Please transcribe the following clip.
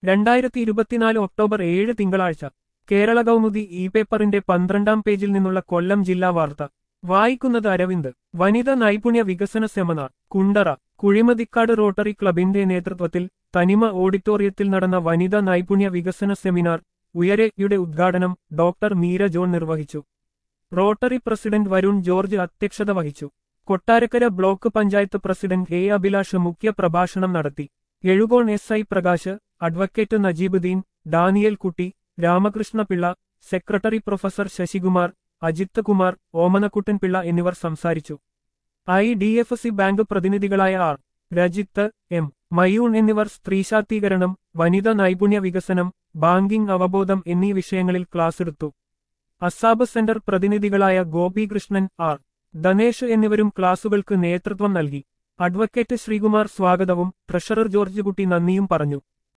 രണ്ടായിരത്തി ഇരുപത്തിനാല് ഒക്ടോബർ ഏഴ് തിങ്കളാഴ്ച കേരള കൗമുദി ഇ പേപ്പറിന്റെ പന്ത്രണ്ടാം പേജിൽ നിന്നുള്ള കൊല്ലം ജില്ലാ വാർത്ത വായിക്കുന്നത് അരവിന്ദ് വനിത നൈപുണ്യ വികസന സെമിനാർ കുണ്ടറ കുഴിമതിക്കാട് റോട്ടറി ക്ലബിന്റെ നേതൃത്വത്തിൽ തനിമ ഓഡിറ്റോറിയത്തിൽ നടന്ന വനിതാ നൈപുണ്യ വികസന സെമിനാർ ഉയരെയുടെ ഉദ്ഘാടനം ഡോക്ടർ മീര ജോൺ നിർവഹിച്ചു റോട്ടറി പ്രസിഡന്റ് വരുൺ ജോർജ് അധ്യക്ഷത വഹിച്ചു Kottarakkara block panchayat president A Abhilash മുഖ്യ പ്രഭാഷണം നടത്തി Ezhukone S I Prakash advocate Najeebuddin Daniel Kutty Ramakrishnapillai secretary professor Sasikumar Ajith Kumar Omanakuttan Pillai എന്നിവർ സംസാരിച്ചു I D F C bank പ്രതിനിധികളായ ആർ രജിത്ത് എം മയൂൺ എന്നിവർ സ്ത്രീശാക്തീകരണം വനിതാ നൈപുണ്യ വികസനം ബാങ്കിംഗ് അവബോധം എന്നീ വിഷയങ്ങളിൽ ക്ലാസ്സെടുത്തു അസാബ് സെന്റർ പ്രതിനിധികളായ ഗോപികൃഷ്ണൻ ആർ ധനേഷ് എന്നിവരും ക്ലാസുകൾക്ക് നേതൃത്വം നൽകി അഡ്വക്കേറ്റ് ശ്രീകുമാർ സ്വാഗതവും ട്രഷറർ ജോർജ് കുട്ടി നന്ദിയും പറഞ്ഞു